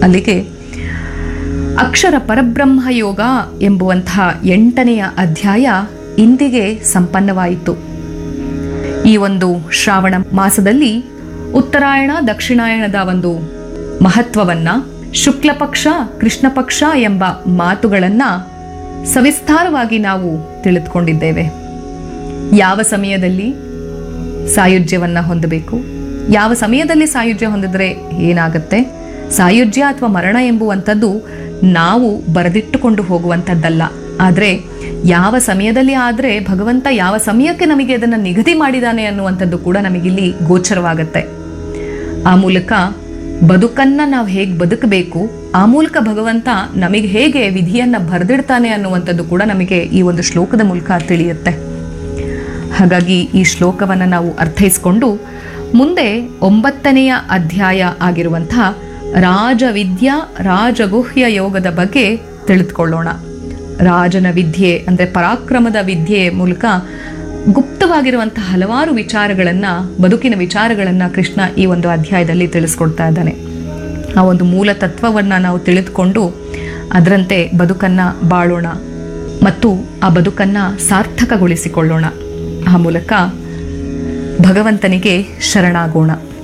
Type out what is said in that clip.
ಅಲ್ಲಿಗೆ ಅಕ್ಷರ ಪರಬ್ರಹ್ಮ ಯೋಗ ಎಂಬುವಂತಹ ಎಂಟನೆಯ ಅಧ್ಯಾಯ ಇಂದಿಗೆ ಸಂಪನ್ನವಾಯಿತು ಈ ಒಂದು ಶ್ರಾವಣ ಮಾಸದಲ್ಲಿ ಉತ್ತರಾಯಣ ದಕ್ಷಿಣಾಯಣದ ಒಂದು ಮಹತ್ವವನ್ನ ಶುಕ್ಲ ಪಕ್ಷ ಕೃಷ್ಣ ಪಕ್ಷ ಎಂಬ ಮಾತುಗಳನ್ನ ಸವಿಸ್ತಾರವಾಗಿ ನಾವು ತಿಳಿದುಕೊಂಡಿದ್ದೇವೆ ಯಾವ ಸಮಯದಲ್ಲಿ ಸಾಯುಜ್ಯವನ್ನ ಹೊಂದಬೇಕು ಯಾವ ಸಮಯದಲ್ಲಿ ಸಾಯುಜ್ಯ ಹೊಂದಿದ್ರೆ ಏನಾಗುತ್ತೆ ಸಾಯುಜ್ಯ ಅಥವಾ ಮರಣ ಎಂಬುವಂಥದ್ದು ನಾವು ಬರೆದಿಟ್ಟುಕೊಂಡು ಹೋಗುವಂಥದ್ದಲ್ಲ ಆದರೆ ಯಾವ ಸಮಯದಲ್ಲಿ ಆದರೆ ಭಗವಂತ ಯಾವ ಸಮಯಕ್ಕೆ ನಮಗೆ ಅದನ್ನು ನಿಗದಿ ಮಾಡಿದಾನೆ ಅನ್ನುವಂಥದ್ದು ಕೂಡ ನಮಗಿಲ್ಲಿ ಗೋಚರವಾಗತ್ತೆ ಆ ಮೂಲಕ ಬದುಕನ್ನ ನಾವು ಹೇಗೆ ಬದುಕಬೇಕು ಆ ಮೂಲಕ ಭಗವಂತ ನಮಗೆ ಹೇಗೆ ವಿಧಿಯನ್ನ ಬರೆದಿಡ್ತಾನೆ ಅನ್ನುವಂಥದ್ದು ಕೂಡ ನಮಗೆ ಈ ಒಂದು ಶ್ಲೋಕದ ಮೂಲಕ ತಿಳಿಯುತ್ತೆ ಹಾಗಾಗಿ ಈ ಶ್ಲೋಕವನ್ನು ನಾವು ಅರ್ಥೈಸಿಕೊಂಡು ಮುಂದೆ ಒಂಬತ್ತನೆಯ ಅಧ್ಯಾಯ ಆಗಿರುವಂತಹ ರಾಜವಿದ್ಯಾ ರಾಜಗುಹ್ಯ ಯೋಗದ ಬಗ್ಗೆ ತಿಳಿದುಕೊಳ್ಳೋಣ ರಾಜನ ವಿದ್ಯೆ ಅಂದರೆ ಪರಾಕ್ರಮದ ವಿದ್ಯೆಯ ಮೂಲಕ ಗುಪ್ತವಾಗಿರುವಂತಹ ಹಲವಾರು ವಿಚಾರಗಳನ್ನು ಬದುಕಿನ ವಿಚಾರಗಳನ್ನು ಕೃಷ್ಣ ಈ ಒಂದು ಅಧ್ಯಾಯದಲ್ಲಿ ತಿಳಿಸ್ಕೊಡ್ತಾ ಇದ್ದಾನೆ ಆ ಒಂದು ಮೂಲ ತತ್ವವನ್ನು ನಾವು ತಿಳಿದುಕೊಂಡು ಅದರಂತೆ ಬದುಕನ್ನು ಬಾಳೋಣ ಮತ್ತು ಆ ಬದುಕನ್ನು ಸಾರ್ಥಕಗೊಳಿಸಿಕೊಳ್ಳೋಣ ಆ ಮೂಲಕ ಭಗವಂತನಿಗೆ ಶರಣಾಗೋಣ